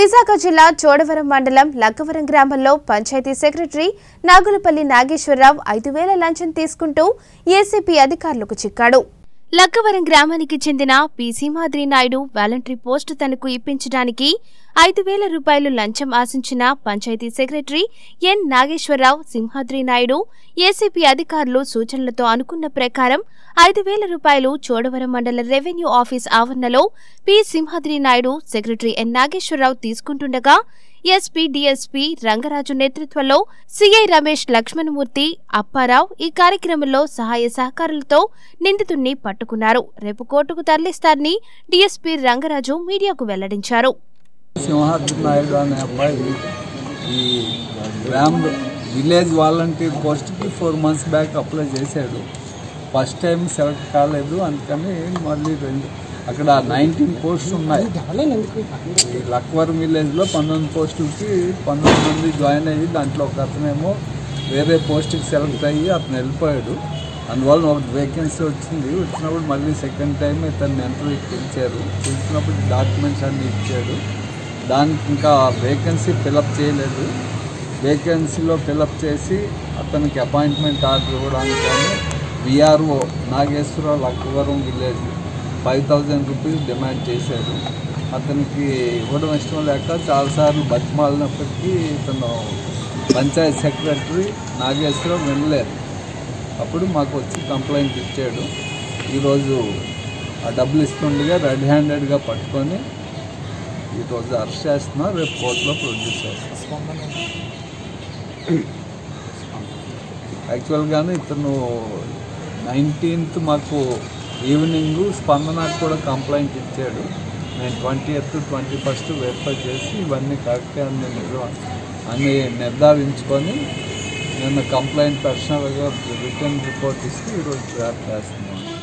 విశాఖ జిల్లా చోడవరం మండలం లక్కవరం గ్రామంలో పంచాయతీ సెక్రటరీ నాగులపల్లి నాగేశ్వరరావు ఐదు వేల లంచం తీసుకుంటూ ఏసీపీ అధికారులకు చిక్కాడు లక్కవరం గ్రామానికి చెందిన P Simhadri Naidu voluntary post తనకు ఇప్పించడానికి ఐదు వేల రూపాయలు లంచం ఆశించిన panchayat secretary N Nageswara Rao Simhadri Naidu ACP అధికారులు సూచనలతో అనుకున్న ప్రకారం ఐదు వేల రూపాయలు చోడవరం మండల రెవెన్యూ ఆఫీస్ ఆవరణలో P Simhadri Naidu secretary N Nageswara Rao తీసుకుంటుండగా ఎస్పీ డిఎస్పీ రంగరాజు నేతృత్వంలో సిఐ రమేష్ లక్ష్మణమూర్తి అప్పారావు ఈ కార్యక్రమంలో సహాయ సహకారులతో నిందితుణ్ణి పట్టుకున్నారు రేపు కోర్టుకు తరలిస్తారని డీఎస్పీ రంగరాజు మీడియాకు వెల్లడించారు సింహాద్రి నాయుడు అనే అబ్బాయి ఈ గ్రామ్ విలేజ్ వాలంటీర్ పోస్ట్కి ఫోర్ మంత్స్ బ్యాక్ అప్లై చేశాడు ఫస్ట్ టైం సెలెక్ట్ కాలేదు అందుకని మళ్ళీ రెండు అక్కడ నైన్టీన్ పోస్ట్స్ ఉన్నాయి ఈ లక్వరం విలేజ్లో పంతొమ్మిది పోస్టులకి పంతొమ్మిది మంది జాయిన్ అయ్యి దాంట్లో ఒక అతనేమో వేరే పోస్ట్కి సెలెక్ట్ అయ్యి అతను వెళ్ళిపోయాడు అందువల్ల ఒక వేకెన్సీ వచ్చింది వచ్చినప్పుడు మళ్ళీ సెకండ్ టైం ఇతన్ని ఇంటర్వ్యూకి పిలిచారు పిలిచినప్పుడు డాక్యుమెంట్స్ అన్నీ ఇచ్చాడు దానికి ఇంకా వేకెన్సీ ఫిలప్ చేయలేదు వేకెన్సీలో ఫిలప్ చేసి అతనికి అపాయింట్మెంట్ ఆర్డర్ ఇవ్వడానికి కానీ VRO Nageswara Rao Lakkavaram village five thousand rupees demand చేశాడు అతనికి ఇవ్వడం ఇష్టం లేక చాలాసార్లు బతిమాలినప్పటికీ ఇతను పంచాయత్ సెక్రటరీ నాగేశ్వరరావు వినలేదు అప్పుడు మాకు వచ్చి కంప్లైంట్ ఇచ్చాడు ఈరోజు ఆ డబ్బులు ఇస్తుండగా రెడ్ హ్యాండెడ్గా పట్టుకొని ఈరోజు అరెస్ట్ చేస్తున్నా రేపు కోర్టులో ప్రొడ్యూస్ చేస్తాం యాక్చువల్గానే ఇతను నైన్టీన్త్ మాకు ఈవినింగ్ స్పందనకు కూడా కంప్లైంట్ ఇచ్చాడు నేను twenty eighth twenty first verify చేసి ఇవన్నీ కరెక్టే అని నిజం అని నిర్ధారించుకొని నేను కంప్లైంట్ పర్సనల్గా రిటర్న్ రిపోర్ట్ ఇస్తే ఈరోజు డ్రాఫ్ట్ చేస్తున్నాను